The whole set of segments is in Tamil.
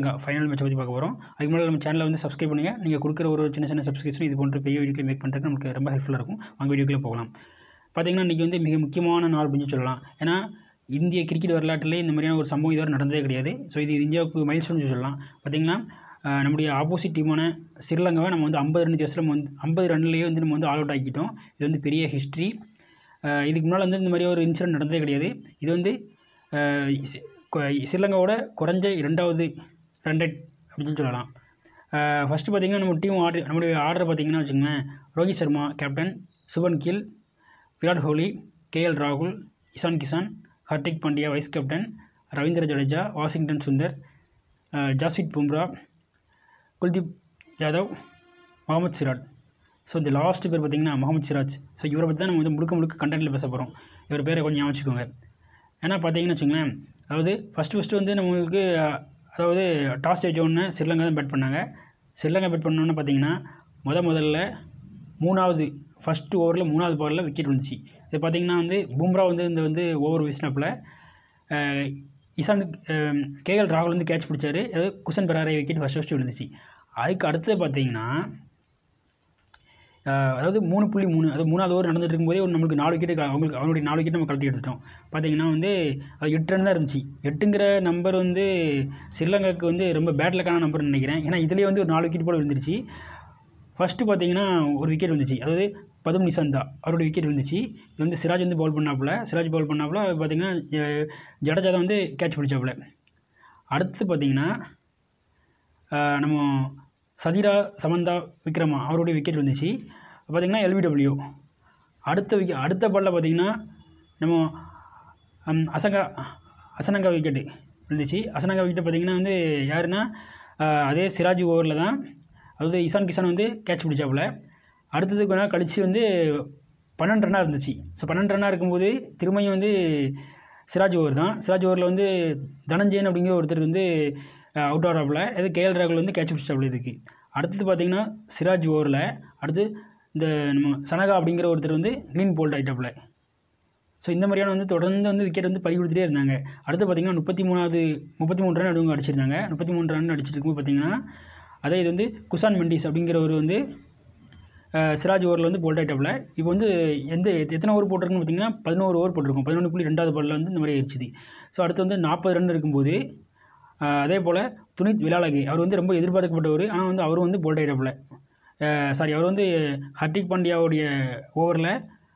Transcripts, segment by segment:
ஃபைனல் மேட்ச் பற்றி பார்க்க போகிறோம் அதுக்கு முன்னாடி நம்ம சேனலை வந்து சப்ஸ்கிரைப் பண்ணுங்கள் நீங்கள் கொடுக்குற ஒரு சின்ன சின்ன சப்ஸ்கிரிப்ஷன் இது போன்ற பெரிய வீடியோக்களை மேக் பண்ணுறதுக்கு நமக்கு ரொம்ப ஹெல்ப்ஃபுல்லாக இருக்கும் வாங்க வீடியோக்குள்ளே போகலாம் பார்த்தீங்கன்னா இன்றைக்கி வந்து மிக முக்கியமான நாள் அப்படின்னு சொல்லலாம் ஏன்னா இந்திய கிரிக்கெட் வரலாற்றிலே இந்த மாதிரியான ஒரு சம்பவம் இதுவரை நடந்ததே கிடையாது ஸோ இது இந்தியாவுக்கு மைல்ஸ்டோன் சொல்லலாம் பார்த்தீங்கன்னா அஹ், நம்முடைய ஆப்போசிட் டீமான ஸ்ரீலங்காவை நம்ம வந்து ஐம்பது ரன் ஜஸ்ட் நம்ம வந்து ஐம்பது ரன்லேயே வந்து நம்ம வந்து ஆல் அவுட் ஆக்கிட்டோம் இது வந்து பெரிய ஹிஸ்ட்ரி இதுக்கு முன்னால் வந்து இந்த மாதிரி ஒரு இன்சிடென்ட் நடந்ததே கிடையாது இது வந்து அஹ், சி- கொ- ஸ்ரீலங்காவோட குறைஞ்ச இரண்டாவது ரன் ரேட் அப்படின்னு சொல்லலாம் ஃபஸ்ட்டு பார்த்தீங்கன்னா நம்ம டீம் ஆர்டர் நம்முடைய ஆர்டர் பார்த்தீங்கன்னா வச்சுக்கோங்களேன் ரோஹித் சர்மா கேப்டன் சுபன் கில் விராட் கோலி கேஎல் ராகுல் Ishan Kishan Hardik Pandya vice captain Ravindra Jadeja Washington Sundar ah, Jasprit Bumrah Kuldeep Yadav Mohammed Siraj so இந்த லாஸ்ட் பேர் பார்த்தீங்கன்னா முகமது சிராஜ் ஸோ இவரை பற்றி தான் நம்ம வந்து முழுக்க முழுக்க கண்டென்ட்டில் பேச போகிறோம் இவர் பேரை கொஞ்சம் ஞாபகம் வச்சுக்கோங்க ஏன்னா பார்த்தீங்கன்னு வச்சுங்களேன் அதாவது ஃபஸ்ட்டு ஃபஸ்ட்டு வந்து நம்மளுக்கு அஹ், அதாவது டாஸ் ஜெயிச்சோடனே ஸ்ரீலங்கா தான் பேட் பண்ணாங்க ஸ்ரீலங்கா பேட் பண்ணோன்னு பார்த்தீங்கன்னா முத முதல்ல மூணாவது ஃபஸ்ட்டு ஓவரில் மூணாவது பாலில் விக்கெட் வந்துச்சு இது பார்த்தீங்கன்னா வந்து பும்ரா வந்து இந்த வந்து ஓவர் வீசினப்பில் இசான் கேஎல் ராகுல் வந்து கேட்ச் பிடிச்சாரு அதாவது குஷன் பெராரை விக்கெட் ஃபஸ்ட் ஃபஸ்ட்டு விழுந்துச்சு அதுக்கு அடுத்தது பார்த்தீங்கன்னா அஹ், அதாவது மூணு புள்ளி மூணு அதாவது மூணாவது ஓவர் நடந்துட்டு இருக்கும்போதே ஒரு நம்மளுக்கு நாலு விக்கெட் அவங்களுக்கு அவனுடைய நாலு விக்கெட் நம்ம கழட்டி எடுத்துட்டோம் பார்த்தீங்கன்னா வந்து அது எட்டு ரன் தான் இருந்துச்சு எட்டுங்கிற நம்பர் வந்து ஸ்ரீலங்காவுக்கு வந்து ரொம்ப பேட் லக்கான நம்பர்னு நினைக்கிறேன் ஏன்னா இதுலேயே வந்து ஒரு நாலு விக்கெட் போல் விழுந்துருச்சு ஃபஸ்ட்டு பார்த்தீங்கன்னா ஒரு விக்கெட் வந்துச்சு அதாவது பதும் நிசந்தா அவரோட விக்கெட் வந்துச்சு இது வந்து சிராஜ் வந்து பவுல் பண்ணாப்புல சிராஜ் பவுல் பண்ணாப்புல பார்த்தீங்கன்னா அஹ், ஜடேஜா தான் வந்து கேட்ச் பிடிச்சாப்புல அடுத்து பார்த்தீங்கன்னா அஹ், நம்ம சதிரா சமந்தா விக்ரமா அவருடைய விக்கெட் வந்துச்சு பார்த்தீங்கன்னா எல்பிடபிள்யூ அடுத்த விக்கெட் அடுத்த பாலில் பார்த்தீங்கன்னா நம்ம ஹம், அசங்கா அசனங்கா விக்கெட்டு இருந்துச்சு அசனங்கா விக்கெட் பார்த்தீங்கன்னா வந்து யாருன்னா அஹ், அதே சிராஜ் ஓவரில் தான் அதாவது இசான் கிசான் வந்து கேட்ச் பிடிச்சாப்புல அடுத்தது கொஞ்ச நாள் கழித்து வந்து பன்னெண்டு ரன்னாக இருந்துச்சு ஸோ பன்னெண்டு ரன்னாக இருக்கும்போது திரும்பியும் வந்து சிராஜ் ஓவர் தான் சிராஜ் ஓவரில் வந்து தனஞ்சயன் அப்படிங்கிற ஒருத்தர் வந்து அவுட் ஆகிறாப்புல இது கேஎல் ராகுல் வந்து கேட்ச் பிடிச்சாப்புல இதுக்கு அடுத்தது பார்த்தீங்கன்னா சிராஜ் ஓவரில் அடுத்து இந்த நம்ம சனகா அப்படிங்கிற ஒருத்தர் வந்து க்ளீன் போல்ட் ஆகிட்டாப்புல ஸோ இந்த மாதிரியான வந்து தொடர்ந்து வந்து விக்கெட் வந்து பறி கொடுத்துட்டே இருந்தாங்க அடுத்து பார்த்தீங்கன்னா முப்பத்தி மூணாவது முப்பத்தி மூணு ரன் அவங்க அடிச்சிருந்தாங்க முப்பத்தி மூணு ரன் அடிச்சிட்டு இருக்கும்போது பார்த்தீங்கன்னா அதே இது வந்து குசான் மெண்டிஸ் அப்படிங்கிறவர் வந்து அஹ், சிராஜ் ஓவரில் வந்து போல்ட் ஆகிட்டாப்புல இப்போ வந்து எந்த எத்த- எத்தனை ஓவர் போட்டிருக்குன்னு பார்த்தீங்கன்னா பதினோரு ஓவர் போட்டிருக்கோம் பதினொன்று புள்ளி ரெண்டாவது பாலில் வந்து இந்த மாதிரி ஆயிடுச்சு ஸோ அடுத்து வந்து நாற்பது ரன் இருக்கும்போது அஹ், அதே போல் துனித் விலாலகி அவர் வந்து ரொம்ப எதிர்பார்க்கப்பட்டவர் ஆனால் வந்து அவரும் வந்து போல்ட் ஆகிட்டாப்புல சாரி அவர் வந்து ஹர்திக் பாண்டியாவுடைய ஓவரில்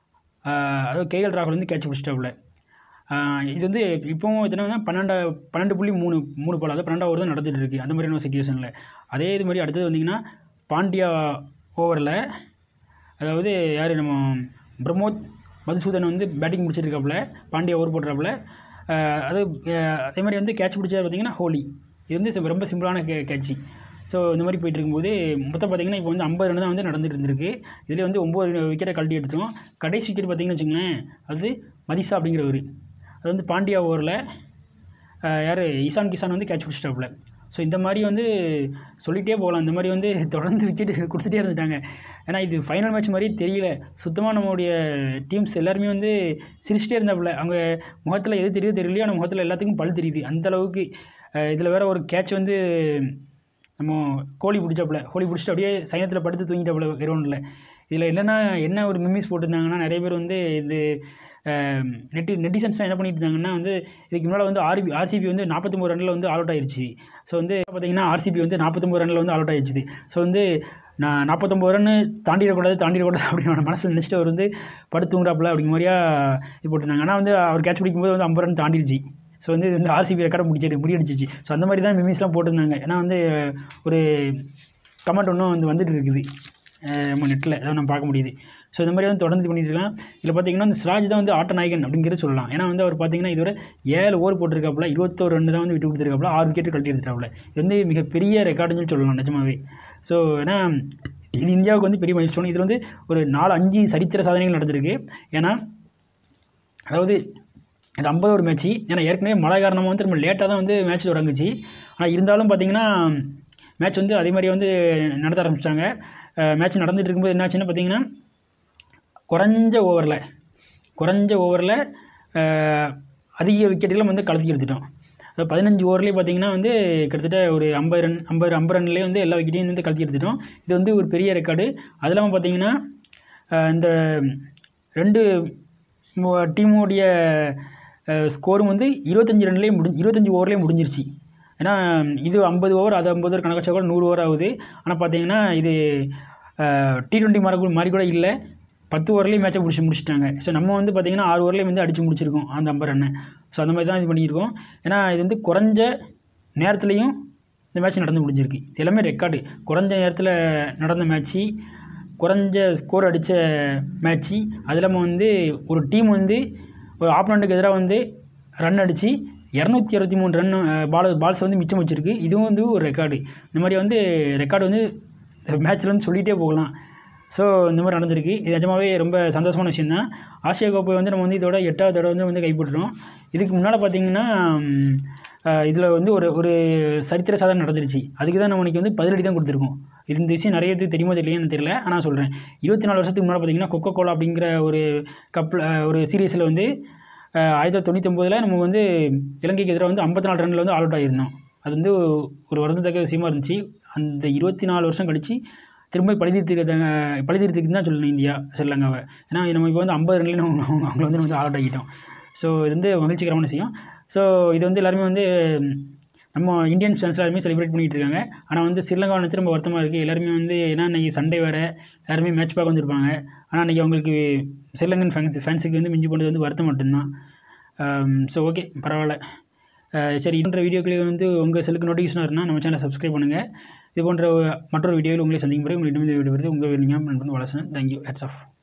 அதாவது கேஎல் ராகுல் வந்து கேட்ச் பிடிச்சிட்டாப்புல ஆஹ் இது வந்து இப்போவும் எத்தனை பன்னெண்டா பன்னெண்டு புள்ளி மூணு மூணு பால் அதாவது பன்னெண்டாவது தான் நடந்துட்டு இருக்கு அந்த மாதிரியான ஒரு சுச்சுவேஷனில் அதே இது மாதிரி அடுத்தது வந்தீங்கன்னா பாண்டியா ஓவரில் அதாவது யார் நம்ம பிரமோத் மதுசூதன் வந்து பேட்டிங் முடிச்சிருக்காப்புல பாண்டியா ஓவர் போடுறாப்புல ஆஹ் அது ஆஹ் அதே மாதிரி வந்து கேட்ச் பிடிச்சது பார்த்தீங்கன்னா ஹோலி இது வந்து sim- ரொம்ப சிம்பிளான கே கேட்சி ஸோ இந்த மாதிரி போயிட்டு இருக்கும்போது மொத்தம் பார்த்தீங்கன்னா இப்போ வந்து ஐம்பது ரன் தான் வந்து நடந்துட்டு இருந்திருக்கு இதில் வந்து ஒம்பது விக்கெட்டை கழட்டி எடுத்தோம் கடைசி விக்கெட் பார்த்தீங்கன்னு வச்சுங்களேன் அது மதிசா அப்படிங்கிறவர் அது வந்து பாண்டியா ஓவரில் யார் ஈசான் கிசான் வந்து கேட்ச் பிடிச்சிட்டாப்புல ஸோ இந்த மாதிரி வந்து சொல்லிகிட்டே போகலாம் இந்த மாதிரி வந்து தொடர்ந்து விக்கெட் கொடுத்துட்டே இருந்துட்டாங்க ஏன்னா இது ஃபைனல் மேட்ச் மாதிரி தெரியல சுத்தமாக நம்மளுடைய டீம்ஸ் எல்லாருமே வந்து சிரிச்சிட்டே இருந்தாப்புல அவங்க முகத்தில் எது தெரியுதோ தெரியலையோ ஆனால் முகத்தில் எல்லாத்துக்கும் பல் தெரியுது அந்த அளவுக்கு இதில் வேற ஒரு கேட்ச் வந்து நம்ம கோழி பிடிச்சாப்புல கோழி பிடிச்சிட்டு அப்படியே சைனத்தில் படுத்து தூங்கிட்டாப்புல கிரவுண்டில் இதில் என்னென்னா என்ன ஒரு மிம்மிஸ் போட்டிருந்தாங்கன்னா நிறைய பேர் வந்து இது நெட்டி நெட்டிசன்ஸ்லாம் என்ன பண்ணிட்டு இருந்தாங்கன்னா வந்து இதுக்கு முன்னால் வந்து ஆர்பி ஆர்சிபி வந்து நாற்பத்தொம்பது ரனில் வந்து ஆல் அவுட் ஆயிடுச்சு ஸோ வந்து பார்த்தீங்கன்னா ஆர்சிபி வந்து நாற்பத்தொம்பது ரனில் வந்து ஆல் அவுட் ஆயிடுச்சு ஸோ வந்து நான் நாற்பத்தொம்பது ரன் தாண்டிடக்கூடாது தாண்டிடக்கூடாது அப்படின்னு மனசில் நினச்சிட்டு அவர் வந்து படுத்து தூங்குறாப்புல அப்படிங்கிற மாதிரியா இது போட்டிருந்தாங்க ஆனால் வந்து அவர் கேட்ச் பிடிக்கும்போது வந்து ஐம்பது ரன் தாண்டிடுச்சு ஸோ வந்து இது வந்து ஆர்சிபி ரெக்கார்டை முடிச்சிட்டு முடியடிச்சிச்சு ஸோ அந்த மாதிரி தான் மிமிஸ்லாம் போட்டிருந்தாங்க ஏன்னா வந்து ஒரு கமெண்ட் ஒன்றும் வந்து வந்துட்டு இருக்குது அஹ் நம்ம நெட்டில் அதாவது நம்ம பார்க்க முடியுது ஸோ இந்த மாதிரி வந்து தொடர்ந்து இது பண்ணிட்டு இருக்கலாம் இதில் பார்த்தீங்கன்னா இந்த சிராஜ் தான் வந்து ஆட்ட நாயகன் அப்படிங்கிறது சொல்லலாம் ஏன்னா வந்து அவர் பார்த்தீங்கன்னா இதுவரை ஏழு ஓவர் போட்டிருக்காப்புல இருபத்தோரு ரன் தான் வந்து விட்டு கொடுத்துருக்காப்புல ஆறு விக்கெட் கழட்டி எடுத்துட்டாப்புல இது வந்து மிகப்பெரிய ரெக்கார்டுன்னு சொல்லி சொல்லலாம் நிஜமாவே ஸோ ஏன்னா இது இந்தியாவுக்கு வந்து பெரிய மைல்ஸ்டோன் இதில் வந்து ஒரு நாலு அஞ்சு சரித்திர சாதனைகள் நடந்திருக்கு ஏன்னா அதாவது இது ஐம்பது ஒரு மேட்ச்சு ஏன்னா ஏற்கனவே மழை காரணமாக வந்து நம்ம லேட்டாக தான் வந்து மேட்ச் தொடங்குச்சு ஆனால் இருந்தாலும் பார்த்தீங்கன்னா மேட்ச் வந்து அதே மாதிரி வந்து நடத்த ஆரம்பிச்சிட்டாங்க மேட்ச் நடந்துட்டு இருக்கும்போது என்னாச்சுன்னு பார்த்தீங்கன்னா குறைஞ்ச ஓவரில் குறைஞ்ச ஓவரில் அதிக விக்கெட்டுகளும் வந்து கலத்தி எடுத்துட்டோம் அதாவது பதினஞ்சு ஓவர்லேயே பார்த்தீங்கன்னா வந்து கிட்டத்தட்ட ஒரு ஐம்பது ரன் ஐம்பது ஐம்பது ரன்லேயே வந்து எல்லா விக்கெட்டையும் வந்து கழட்டி எடுத்துட்டோம் இது வந்து ஒரு பெரிய ரெக்கார்டு அது இல்லாமல் பார்த்தீங்கன்னா அஹ் இந்த ரெண்டு டீமுடைய ஸ்கோரும் வந்து இருபத்தஞ்சி ரன்லேயே முடி இருபத்தஞ்சி ஓவர்லேயே முடிஞ்சிருச்சு ஏன்னா இது ஐம்பது ஓவர் அது ஐம்பது ஓவர் கணக்கு வச்சா கூட நூறு ஓவர் ஆகுது ஆனால் பார்த்தீங்கன்னா இது டி டுவெண்ட்டி மாதிரி மாதிரி கூட இல்லை பத்து ஓவர்லேயும் மேட்சை முடிச்சு முடிச்சிட்டாங்க ஸோ நம்ம வந்து பார்த்திங்கன்னா ஆறு ஓவர்லேயும் வந்து அடித்து முடிச்சிருக்கோம் அந்த ஐம்பது ரன்னை ஸோ அந்த மாதிரி தான் இது பண்ணியிருக்கோம் ஏன்னா இது வந்து குறைஞ்ச நேரத்துலையும் இந்த மேட்ச் நடந்து முடிஞ்சிருக்கு இது எல்லாமே ரெக்கார்டு குறைஞ்ச நேரத்தில் நடந்த மேட்ச்சு குறைஞ்ச ஸ்கோர் அடித்த மேட்ச்சு அது இல்லாமல் வந்து ஒரு டீம் வந்து ஒரு ஆப்பனண்ட்டுக்கு எதிராக வந்து ரன் அடித்து இரநூத்தி அறுபத்தி மூணு ரன் பால் பால்ஸ் வந்து மிச்சம் வச்சுருக்கு இதுவும் வந்து ஒரு ரெக்கார்டு இந்த மாதிரி வந்து ரெக்கார்டு வந்து மேட்ச்சில் வந்து சொல்லிகிட்டே போகலாம் ஸோ இந்த மாதிரி நடந்திருக்கு இது நிஜமாவே ரொம்ப சந்தோஷமான விஷயம் தான் ஆசியா கோப்பை வந்து நம்ம வந்து இதோட எட்டாவது தடவை வந்து வந்து கைப்பற்றுறோம் இதுக்கு முன்னால் பார்த்தீங்கன்னா இதில் வந்து ஒரு ஒரு சரித்திர சாதனை நடந்துருச்சு அதுக்கு தான் நம்ம இன்னைக்கு வந்து பதிலடி தான் கொடுத்துருக்கோம் இது இந்த விஷயம் நிறைய பேருக்கு தெரியுமோ தெரியலையான்னு தெரியல ஆனால் சொல்கிறேன் இருபத்தி நாலு வருஷத்துக்கு முன்னால் பார்த்தீங்கன்னா கொக்கோ கோலா அப்படிங்கிற ஒரு கப்பில் ஒரு சீரீஸில் வந்து ஆயிரத்தி தொள்ளாயிரத்தி தொண்ணூத்தொம்பதில் நம்ம வந்து இலங்கைக்கு எதிராக வந்து ஐம்பத்தி நாலு ரனில் வந்து ஆல் அவுட் ஆகியிருந்தோம் அது வந்து ஒரு வருந்தத்தக்க விஷயமா இருந்துச்சு அந்த இருபத்தி நாலு வருஷம் கழித்து திரும்ப பழுதீர்த்துக்கு பழுதீர்த்துக்கு தான் சொல்லணும் இந்தியா ஸ்ரீலங்காவை ஏன்னா நம்ம இப்போ வந்து ஐம்பது ரன்லேயே நம்ம அவங்க அவங்கள வந்து வந்து அவுட் ஆகிட்டோம் ஸோ இது வந்து மகிழ்ச்சிகரமான விஷயம் ஸோ இது வந்து எல்லாருமே வந்து நம்ம இந்தியன்ஸ் ஃபேன்ஸ் எல்லாருமே செலிப்ரேட் பண்ணிகிட்டு இருக்காங்க ஆனால் வந்து ஸ்ரீலங்கா நினச்சி ரொம்ப வருத்தமாக இருக்குது எல்லாருமே வந்து ஏன்னா இன்றைக்கி சண்டே வேறு எல்லாருமே மேட்ச் பார்க்க வந்திருப்பாங்க ஆனால் இன்றைக்கி அவங்களுக்கு ஸ்ரீலங்கன் ஃபேன்ஸ் ஃபேன்ஸுக்கு வந்து மிஞ்சி போனது வந்து வருத்தம் மட்டும்தான் ஸோ ஓகே பரவாயில்ல சரி இதுன்ற வீடியோக்களே வந்து உங்கள் செல்லுக்கு நோட்டிஃபிகேஷன் இருந்தால் நம்ம சேனலை சப்ஸ்கிரைப் பண்ணுங்கள் இது போன்ற மற்றொரு வீடியோவில் உங்களை சந்திக்கும் பிறகு உங்களிடம் இந்த வீடியோ வருது உங்கள் நீங்கள் நண்பன் வளசன் தேங்க்யூ ஹெட்ஸ் ஆஃப்